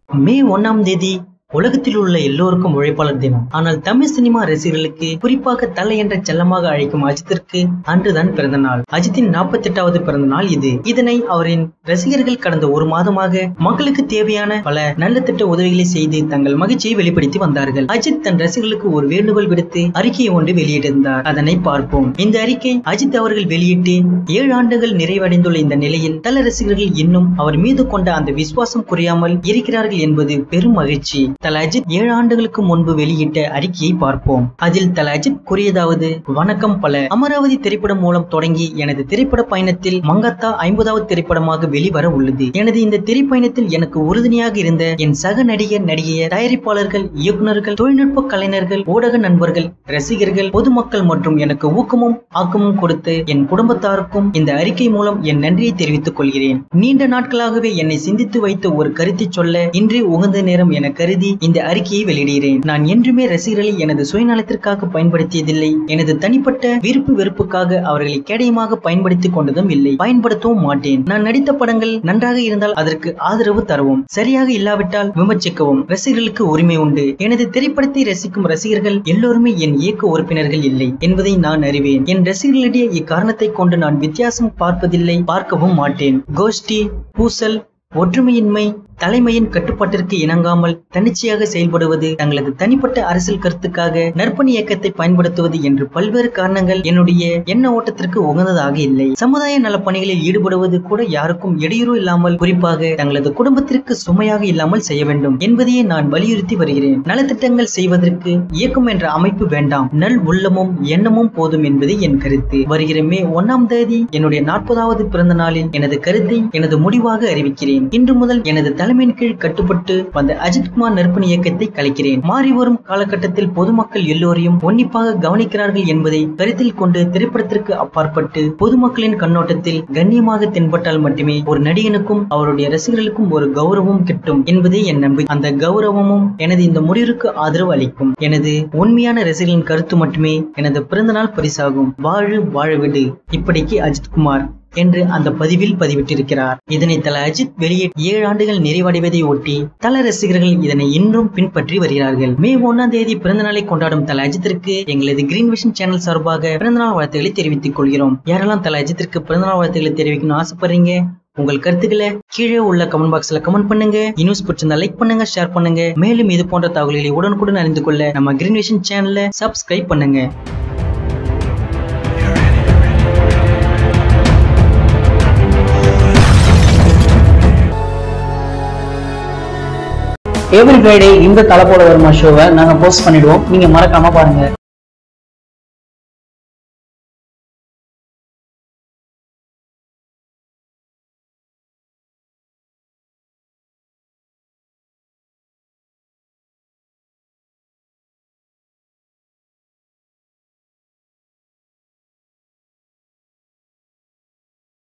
மே ஒண்ணாம் தேதி உலகத்தில் உள்ள எல்லோருக்கும் உழைப்பாளர் தினம் ஆனால் தமிழ் சினிமா ரசிகர்களுக்கு குறிப்பாக தலை என்ற செல்லமாக அழைக்கும் அஜித்திற்கு அன்றுதான் பிறந்த நாள் அஜித்தின் நாற்பத்தி எட்டாவது பிறந்த நாள் இது இதனை அவரின் ரசிகர்கள் கடந்த ஒரு மாதமாக மக்களுக்கு தேவையான பல நல்ல திட்ட உதவிகளை செய்து தங்கள் மகிழ்ச்சியை வெளிப்படுத்தி வந்தார்கள் அஜித் தன் ரசிகர்களுக்கு ஒரு வேண்டுகோள் விடுத்து அறிக்கையை ஒன்று வெளியிட்டிருந்தார் அதனை பார்ப்போம் இந்த அறிக்கை அஜித் அவர்கள் வெளியிட்டு ஏழு ஆண்டுகள் நிறைவடைந்துள்ள இந்த நிலையில் தல ரசிகர்கள் இன்னும் அவர் மீது கொண்ட அந்த விசுவாசம் குறையாமல் இருக்கிறார்கள் என்பது பெரும் மகிழ்ச்சி தல அஜித் ஏழு ஆண்டுகளுக்கு முன்பு வெளியிட்ட அறிக்கையை பார்ப்போம் அதில் தல அஜித் கூறியதாவது வணக்கம் பல அமராவதி திரைப்படம் மூலம் தொடங்கி எனது திரைப்பட பயணத்தில் மங்கத்தா ஐம்பதாவது திரைப்படமாக வெளிவர உள்ளது எனது இந்த திரைப்பயணத்தில் எனக்கு உறுதுணையாக இருந்த என் சக நடிகர் நடிகையர் தயாரிப்பாளர்கள் இயக்குநர்கள் தொழில்நுட்ப கலைஞர்கள் ஊடக நண்பர்கள் ரசிகர்கள் பொதுமக்கள் மற்றும் எனக்கு ஊக்கமும் ஆக்கமும் கொடுத்து என் குடும்பத்தாருக்கும் இந்த அறிக்கை மூலம் என் நன்றியை தெரிவித்துக் கொள்கிறேன் நீண்ட நாட்களாகவே என்னை சிந்தித்து வைத்த ஒரு கருத்தை சொல்ல இன்றே உகந்த நேரம் என கருதி இந்த அறிக்கையை வெளியிடுகிறேன் நான் என்றுமே ரசிகர்களை எனது சுயநலத்திற்காக பயன்படுத்தியதில்லை எனது தனிப்பட்ட விருப்பு வெறுப்புக்காக அவர்களை கேடயமாக பயன்படுத்திக் கொண்டதும் இல்லை பயன்படுத்தவும் மாட்டேன் நான் நடித்த படங்கள் நன்றாக இருந்தால் அதற்கு ஆதரவு தரவும் சரியாக இல்லாவிட்டால் விமர்சிக்கவும் ரசிகர்களுக்கு உரிமை உண்டு எனது திரைப்படத்தை ரசிக்கும் ரசிகர்கள் எல்லோருமே என் இயக்க உறுப்பினர்கள் இல்லை என்பதை நான் அறிவேன் என் ரசிகர்களிடையே இக்காரணத்தை கொண்டு நான் வித்தியாசம் பார்ப்பதில்லை பார்க்கவும் மாட்டேன் கோஷ்டி பூசல் ஒற்றுமையின்மை தலைமையின் கட்டுப்பாட்டிற்கு இணங்காமல் தன்னிச்சையாக செயல்படுவது தங்களது தனிப்பட்ட அரசியல் கருத்துக்காக நற்பணி இயக்கத்தை பயன்படுத்துவது என்று பல்வேறு காரணங்கள் என்னுடைய எண்ண ஓட்டத்திற்கு உகந்ததாக இல்லை சமுதாய நலப்பணிகளில் ஈடுபடுவது கூட யாருக்கும் இடையூறு இல்லாமல் குறிப்பாக தங்களது குடும்பத்திற்கு சுமையாக இல்லாமல் செய்ய வேண்டும் என்பதையே நான் வலியுறுத்தி வருகிறேன் நலத்திட்டங்கள் செய்வதற்கு இயக்கம் என்ற அமைப்பு வேண்டாம் நல் உள்ளமும் எண்ணமும் போதும் என்பதே என் கருத்து வருகிற மே ஒன்னாம் தேதி என்னுடைய நாற்பதாவது பிறந்த நாளில் எனது கருத்தை எனது முடிவாக அறிவிக்கிறேன் இன்று முதல் எனது தலைமையின் கீழ் கட்டுப்பட்டு வந்த அஜித்குமார் நற்பணி இயக்கத்தை கலைக்கிறேன் மாறி வரும் காலகட்டத்தில் பொதுமக்கள் எல்லோரையும் உன்னிப்பாக கவனிக்கிறார்கள் என்பதை கருத்தில் கொண்டு திரைப்படத்திற்கு அப்பாற்பட்டு பொதுமக்களின் கண்ணோட்டத்தில் கண்ணியமாக தென்பட்டால் மட்டுமே ஒரு நடிகனுக்கும் அவருடைய ரசிகர்களுக்கும் ஒரு கௌரவம் கிட்டும் என்பதே என் நம்பிக்கை அந்த கௌரவமும் எனது இந்த முடிவிற்கு ஆதரவு அளிக்கும் எனது உண்மையான ரசிகர்களின் கருத்து மட்டுமே எனது பிறந்தநாள் பரிசாகும் வாழு வாழ விடு இப்படிக்கு அஜித்குமார் என்று அந்த பதிவில் பதிவிட்டிருக்கிறார் இதனை தல அஜித் வெளியிட்டு ஏழு ஆண்டுகள் நிறைவடைவதை ஒட்டி தல ரசிகர்கள் இதனை இன்னும் பின்பற்றி வருகிறார்கள் மே ஒன்னாம் தேதி பிறந்த நாளை கொண்டாடும் தல அஜித்திற்கு எங்களது கிரீன் விஷன் சேனல் சார்பாக பிறந்தநாள் வாழ்த்துக்களை தெரிவித்துக் கொள்கிறோம் யாரெல்லாம் தல அஜித்திற்கு பிறந்தநாள் வாழ்த்துக்களை தெரிவிக்கணும்னு ஆசைப்படுறீங்க உங்கள் கருத்துக்களை கீழே உள்ள கமெண்ட் பாக்ஸ்ல கமெண்ட் பண்ணுங்க நியூஸ் பிடிச்சிருந்தா லைக் பண்ணுங்க ஷேர் பண்ணுங்க மேலும் இது போன்ற தகவல்களை உடனுக்குடன் அறிந்து கொள்ள நம்ம கிரீன் விஷன் சேனலை சப்ஸ்கிரைப் பண்ணுங்க எவ்ரி ஃப்ரைடே இந்த தலைப்போட வருமா ஷோவை நாங்க போஸ்ட் பண்ணிடுவோம் நீங்க மறக்காம பாருங்க